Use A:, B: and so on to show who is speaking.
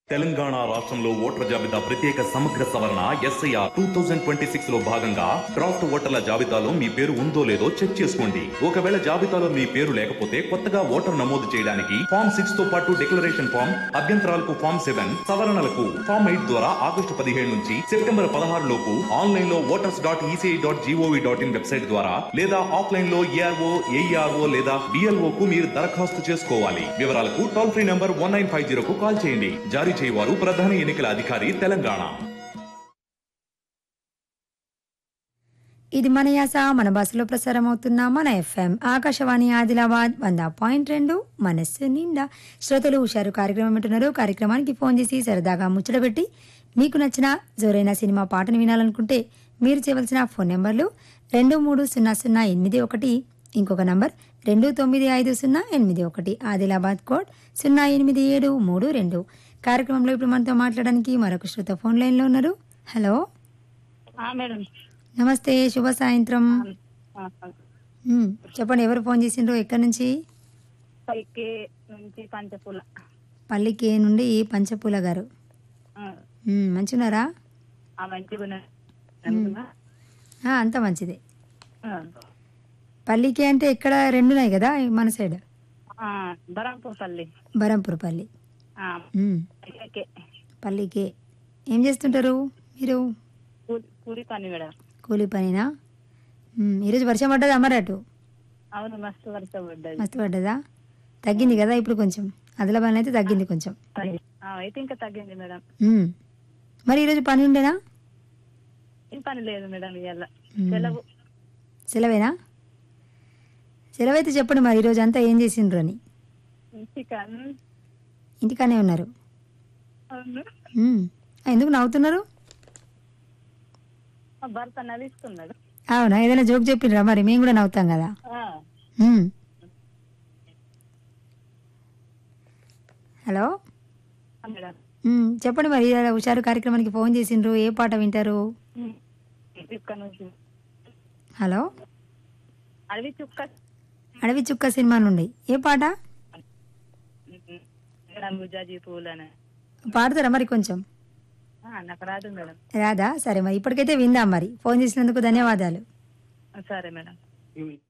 A: తెలంగాణ రాష్ట్రంలో ఓటర్ల జాబితా ప్రత్యేక సమగ్ర సవరణ SIR two thousand twenty six లో భాగంగా డ్రాఫ్ట్ ఓటర్ల జాబితాలో మీ పేరు ఉందో లేదో చెక్ చేసుకోండి ఒకవేళ జాబితాలో మీ పేరు లేకపోతే కొత్తగా ఓటర్ నమోదు చేయడానికి ఫామ్ సిక్స్ తో పాటు డిక్లరేషన్ ఫామ్ అభ్యంతరాలకు ఫామ్ సెవెన్ సవరణలకు ఫామ్ ఎయిట్ ద్వారా ఆగస్టు పదిహేడు నుంచి సెప్టెంబర్ పదహారు లోపు ఆన్లైన్ లో voters dot ECI dot GOV dot in website ద్వారా లేదా ఆఫ్లైన్ లో ఏఆర్ఓ ఏఈఆర్ఓ లేదా బిఎల్ఓ కు మీరు దరఖాస్తు చేసుకోవాలి వివరాలకు toll free number one nine five zero కు కాల్ చేయండి జారీ చేయవారు ప్రధాన ఎన్నికల అధికారి తెలంగాణ
B: ఇది మన యాస మన బస్సులో ప్రసారం అవుతున్న మన ఎఫ్ఎం ఆకాశవాణి ఆదిలాబాద్ వంద పాయింట్ రెండు మనస్సు నిండా శ్రోతలు హుషారు కార్యక్రమం వింటున్నారు కార్యక్రమానికి ఫోన్ చేసి సరదాగా ముచ్చటబెట్టి మీకు నచ్చిన జోరైన సినిమా పాటను వినాలనుకుంటే మీరు చేయవలసిన ఫోన్ నెంబర్లు రెండు మూడు సున్నా సున్నా ఎనిమిది ఒకటి ఇంకొక నంబర్ రెండు తొమ్మిది ఐదు సున్నా ఎనిమిది ఒకటి ఆదిలాబాద్ కోడ్ సున్నా ఎనిమిది ఏడు మూడు రెండు కార్యక్రమంలో ఇప్పుడు మనతో మాట్లాడడానికి మరొక శ్రోత ఫోన్ లైన్లో ఉన్నారు హలో
C: ఆ, మేడం
B: నమస్తే శుభ సాయంత్రం
C: ఆ,
B: మ్మ్. చెప్పండి ఎవరు ఫోన్ చేసిండ్రు ఎక్కడి నుంచి
C: పైకి నుంచి పంచపూల
B: పల్లికి నుండి పంచపూల గారు
C: ఆ,
B: మ్మ్. మంచిగున్నారా
C: ఆ మంచిగా ఉన్నది. అనుకున్నా?
B: ఆ, అంత మంచిదే
C: ఆ,
B: పల్లికి అంటే ఇక్కడ రెండు ఉన్నాయి కదా మన సైడ్
C: ఆ, బరంపూర్ పల్లి
B: బరంపూర్ పల్లి
C: ఆ,
B: మ్మ్.
C: పైకి.
B: పల్లికి ఏం చేస్తుంటారు మీరు
C: కూలి- కూలి పని మేడం
B: కూలీ పనినా మ్మ్. ఈరోజు వర్షం పడ్డదా మరి అటు
C: అవును మస్తు వర్షం పడ్డది
B: మస్తు పడ్డదా తగ్గింది కదా ఇప్పుడు కొంచెం ఆదిలాబాద్ అయితే తగ్గింది కొంచెం
C: ఆ, అయితే ఇంకా తగ్గింది మేడం
B: మ్మ్. మరి ఈరోజు పని ఉండేనా
C: ఏం పని లేదు మేడం ఇవాళ
B: మ్మ్.
C: సెలవు
B: సెలవేనా సెలవైతే చెప్పండి మరి ఈరోజు అంతా ఏం చేసిండ్రు అని
C: చికెన్
B: ఇంటికానే ఉన్నారు
C: అవును
B: మ్మ్. ఆ, ఎందుకు నవ్వుతున్నారు
C: మా భర్త నవ్విస్తున్నాడు
B: అవునా ఏదైనా జోక్ చెప్పిండ్రా మరి మేము కూడా నవ్వుతాం కదా
C: ఆ,
B: మ్మ్. హలో
C: ఆ, మేడం
B: మ్మ్. చెప్పండి మరి ఇలా హుషారు కార్యక్రమానికి ఫోన్ చేసిండ్రు ఏ పాట వింటారు
C: ఉమ్. చుక్క నుంచి
B: హలో
C: అడవి చుక్క
B: అడవి చుక్క సినిమా నుండి ఏ పాట
C: ఉమ్, మేడం గుజాజీ పూలని
B: పాడతారా మరి కొంచెం
C: ఆ, నాకు రాదు మేడం
B: రాదా సరే మరి ఇప్పటికైతే విందాం మరి ఫోన్ చేసినందుకు ధన్యవాదాలు
C: సరే మేడం